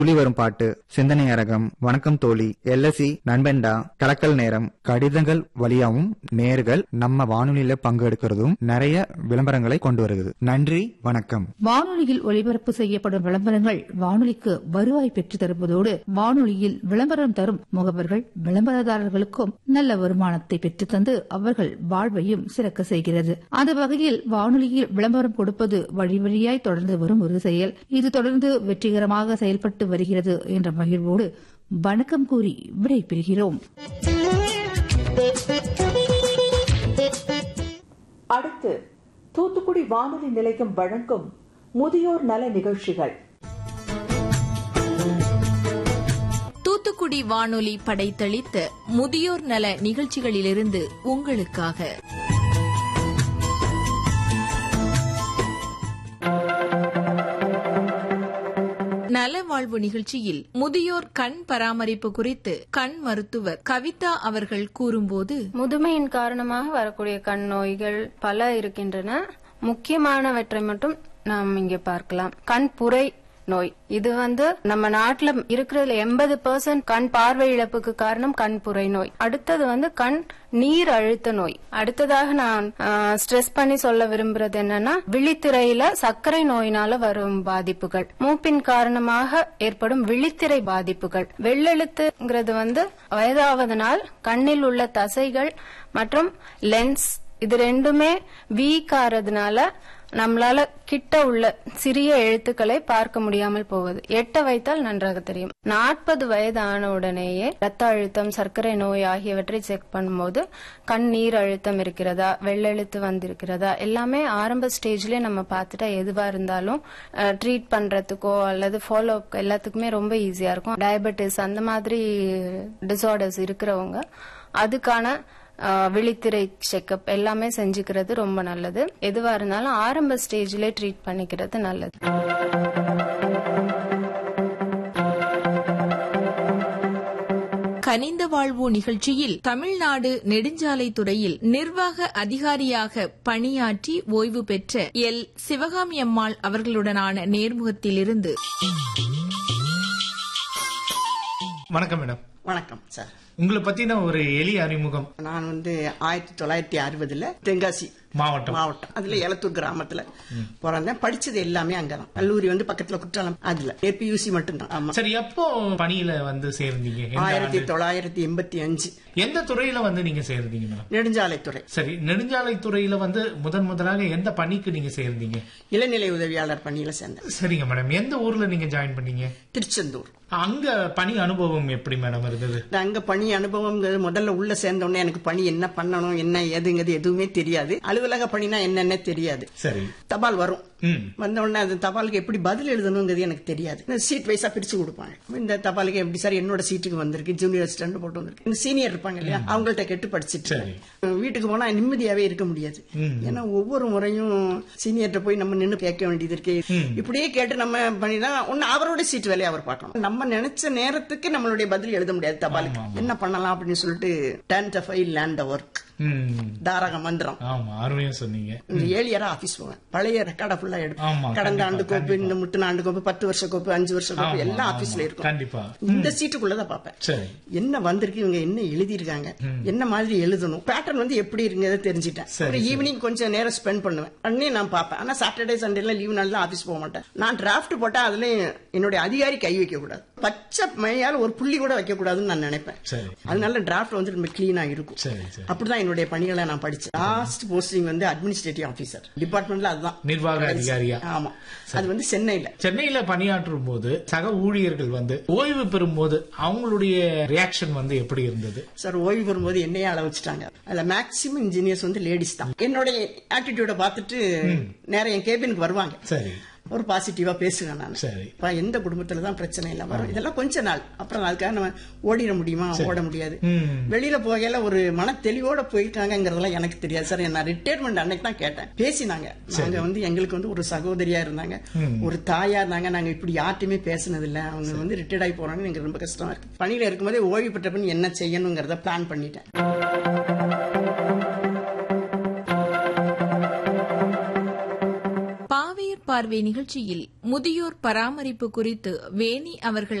துளி வரும் பாட்டு சிந்தனை அரகம் வணக்கம் தோழி எல்எஸ்சி நண்பன்டா கலக்கல் நேரம் கடிதங்கள் வழியாவும் நேர்கள் நம்ம வானொலியில பங்கெடுக்கிறதும் நிறைய விளம்பரங்களை கொண்டு வருகிறது நன்றி வணக்கம் வானொலியில் ஒலிபரப்பு செய்யப்படும் விளம்பரங்கள் வானொலிக்கு வருவாய் பெற்று தருவதோடு வானொலியில் விளம்பரம் தரும் முகவர்கள் விளம்பரதாரர்களுக்கும் நல்ல வருமானத்தை பெற்றுத் தந்து அவர்கள் வாழ்வையும் சிறக்க செய்கிறது அந்த வகையில் வானொலியில் விளம்பரம் கொடுப்பது வழி வழியாய் தொடர்ந்து வரும் ஒரு செயல் இது தொடர்ந்து வெற்றிகரமாக செயல்பட்டு வருகிறது என்ற மகிழ்வோடு வணக்கம் கூறி விடைபெறுகிறோம் அடுத்து தூத்துக்குடி வானொலி நிலையம் வழங்கும் முதியோர் நல நிகழ்ச்சிகள் தூத்துக்குடி வானொலி படைத்தளித்த முதியோர் நல நிகழ்ச்சிகளிலிருந்து உங்களுக்காக நலவாழ்வு நிகழ்ச்சியில் முதியோர் கண் பராமரிப்பு குறித்து கண் மருத்துவர் கவிதா அவர்கள் கூறும்போது முதுமையின் காரணமாக வரக்கூடிய கண் நோய்கள் பல இருக்கின்றன முக்கியமானவற்றை மட்டும் நாம் இங்கே பார்க்கலாம் கண் புரை நோய் இது வந்து நம்ம நாட்டுல இருக்கிறதுல எண்பது பெர்சன்ட் கண் பார்வை இழப்புக்கு காரணம் கண் புரை நோய் அடுத்தது வந்து கண் நீர் அழுத்த நோய் அடுத்ததாக நான் ஸ்ட்ரெஸ் பண்ணி சொல்ல விரும்புறது என்னன்னா விழித்திரையில சர்க்கரை நோயினால வரும் பாதிப்புகள் மூப்பின் காரணமாக ஏற்படும் விழித்திரை பாதிப்புகள் வெள்ளெழுத்துங்கிறது வந்து வயதாவதனால் கண்ணில் உள்ள தசைகள் மற்றும் லென்ஸ் இது ரெண்டுமே வீக் ஆறதுனால நம்மளால கிட்ட உள்ள சிறிய எழுத்துக்களை பார்க்க முடியாமல் போவது எட்ட வைத்தால் நன்றாக தெரியும் நாற்பது வயது ஆன உடனேயே ரத்த அழுத்தம் சர்க்கரை நோய் ஆகியவற்றை செக் பண்ணும்போது கண் நீர் அழுத்தம் இருக்கிறதா வெள்ளெழுத்து வந்திருக்கிறதா எல்லாமே ஆரம்ப ஸ்டேஜ்லயே நம்ம பார்த்துட்டா எதுவா இருந்தாலும் ட்ரீட் பண்றதுக்கோ அல்லது ஃபாலோ அப் எல்லாத்துக்குமே ரொம்ப ஈஸியா இருக்கும் டயபெட்டிஸ் அந்த மாதிரி டிசார்டர்ஸ் இருக்கிறவங்க அதுக்கான விழித்திரை செக்கப் எல்லாமே செஞ்சுக்கிறது ரொம்ப நல்லது எதுவா இருந்தாலும் ஆரம்ப ஸ்டேஜ்ல ட்ரீட் பண்ணிக்கிறது நல்லது கனிந்த வாழ்வு நிகழ்ச்சியில் தமிழ்நாடு நெடுஞ்சாலைத்துறையில் நிர்வாக அதிகாரியாக பணியாற்றி ஓய்வு பெற்ற எல் சிவகாமி அம்மாள் அவர்களுடனான நேர்முகத்திலிருந்து வணக்கம் மேடம் வணக்கம் சார் உங்களை பத்தின ஒரு எளிய அறிமுகம் நான் வந்து ஆயிரத்தி தொள்ளாயிரத்தி அறுபதுல தென்காசி மாவட்டம் மாவட்டம் அதுல எலத்தூர் கிராமத்துல பிறந்தேன் படிச்சது எல்லாமே அங்கதான் கல்லூரி வந்து பக்கத்துல குற்றாலம் அதுல ஏபியூசி மட்டும்தான் ஆமா சரி எப்போ பணியில வந்து சேர்ந்தீங்க எந்த ஆயிரத்தி ஆண்டு? தொள்ளாயிரத்தி எண்பத்தி அஞ்சு எந்த துறையில வந்து நீங்க சேர்ந்தீங்க மேடம் நெடுஞ்சாலைத்துறை சரி நெடுஞ்சாலைத்துறையில வந்து முதன் முதலாக எந்த பணிக்கு நீங்க சேர்ந்தீங்க இளநிலை உதவியாளர் பணியில சேர்ந்தேன் சரிங்க மேடம் எந்த ஊர்ல நீங்க ஜாயின் பண்ணீங்க திருச்செந்தூர் அங்க பணி அனுபவம் எப்படி மேடம் இருந்தது இந்த அங்க பணி அனுபவம் முதல்ல உள்ள சேர்ந்த உடனே எனக்கு பணி என்ன பண்ணணும் என்ன ஏதுங்கிறது எதுவுமே தெரியாது அலுவலக பணினா என்னன்னே தெரியாது சரி தபால் வரும் ம் வந்த உடனே அந்த தபாலுக்கு எப்படி பதில் எழுதணுங்கிறது எனக்கு தெரியாது சீட் வைஸா பிரிச்சு கொடுப்பாங்க இந்த தபாலுக்கு எப்படி சார் என்னோட சீட்டுக்கு வந்திருக்கு ஜூனியர் அசிஸ்டன்ட் போட்டு வந்திருக்கு இந்த சீனியர் இருப்பாங்க இல்லையா அவங்கள்ட்ட கேட்டு படிச்சுட்டு சரி. வீட்டுக்கு போனா நிம்மதியாவே இருக்க முடியாது ஏன்னா ஒவ்வொரு முறையும் சீனியர்கிட்ட போய் நம்ம நின்னு கேட்க வேண்டியது இருக்கு இப்படியே கேட்டு நம்ம பண்ணினா ஒன்னு அவரோட சீட் வேலையை அவர் பார்க்கணும் நம்ம நினைச்ச நேரத்துக்கு நம்மளுடைய பதில் எழுத முடியாது தபாலுக்கு என்ன பண்ணலாம் அப்படின்னு சொல்லிட்டு then the file land work ம் தாரக மந்திரம் ஆமா அருமையா சொன்னீங்க இந்த ஏழியரா ஆபீஸ் போவேன் பழைய ரெக்கார்டை ஃபுல்லா ஆமா, எடுப்பேன் கடந்த ஆண்டு கண்டிப்பா, கோப்பு இந்த முட்டின ஆண்டு கோப்பு பத்து வருஷ கோப்பு அஞ்சு வருஷ கோப்பு ஆமா, எல்லாம் ஆமா, ஆபீஸ்ல இருக்கும் கண்டிப்பா இந்த சீட்டுக்குள்ளதான் பாப்பேன் சரி என்ன வந்திருக்கு இவங்க என்ன எழுதியிருக்காங்க என்ன மாதிரி எழுதணும் பேட்டர்ன் வந்து எப்படி இருக்குங்கிறத தெரிஞ்சுட்டேன் சரி, ஒரு சரி. ஈவினிங் கொஞ்சம் நேரம் ஸ்பெண்ட் பண்ணுவேன் அன்னே நான் பார்ப்பேன் ஆனா சாட்டர்டே சண்டேல லீவ் நாள்ல ஆபீஸ் போக மாட்டேன் நான் டிராஃப்ட் போட்டா அதுல என்னுடைய அதிகாரி கை வைக்க கூடாது பச்சை மையால் ஒரு புள்ளி கூட வைக்க கூடாதுன்னு நான் நினைப்பேன் சரி அதனால டிராஃப்ட் வந்து ரொம்ப கிளீனா இருக்கும் சரி சரி அப்படிதான் என்னுடைய பணிகளை நான் படிச்சேன் லாஸ்ட் போஸ்டிங் வந்து அட்மினிஸ்ட்ரேட்டிவ் ஆபீசர் டிபார்ட்மெண்ட்ல அதுதான் நிர்வாக அதிகாரியா ஆமா அது வந்து சென்னையில சென்னையில பணியாற்றும் போது சக ஊழியர்கள் வந்து ஓய்வு பெறும் போது அவங்களுடைய ரியாக்ஷன் வந்து எப்படி இருந்தது சார் ஓய்வு பெறும்போது என்னையே அள வச்சுட்டாங்க அதுல மேக்சிமம் இன்ஜினியர்ஸ் வந்து லேடிஸ் தான் என்னுடைய ஆட்டிடியூட பார்த்துட்டு நேரா என் கேபினுக்கு வருவாங்க சரி ஒரு பாசிட்டிவா பேசுவேன் நான் சரி. இப்ப எந்த குடும்பத்துல தான் பிரச்சனை இல்ல வரும் இதெல்லாம் கொஞ்ச நாள் அப்புறம் அதுக்காக நம்ம ஓடிட முடியுமா ஓட முடியாது ம். வெளியில போகையில ஒரு மன தெளிவோட போயிருக்காங்கிறதெல்லாம் எனக்கு தெரியாது சார் நான் ரிட்டையர்மெண்ட் அன்னைக்கு தான் கேட்டேன் பேசினாங்க நாங்க வந்து எங்களுக்கு வந்து ஒரு சகோதரியா இருந்தாங்க ஒரு தாயா இருந்தாங்க நாங்க இப்படி யார்ட்டையுமே பேசினது இல்ல அவங்க வந்து ரிட்டையர்ட் ஆகி போறாங்க எனக்கு ரொம்ப கஷ்டமா இருக்கு பணியில இருக்கும்போதே ஓய்வு பெற்ற பின் என்ன செய்யணுங்கிறத பிளான் பண்ணிட்டேன் பாவையர் பார்வை நிகழ்ச்சியில் முதியோர் பராமரிப்பு குறித்து வேணி அவர்கள்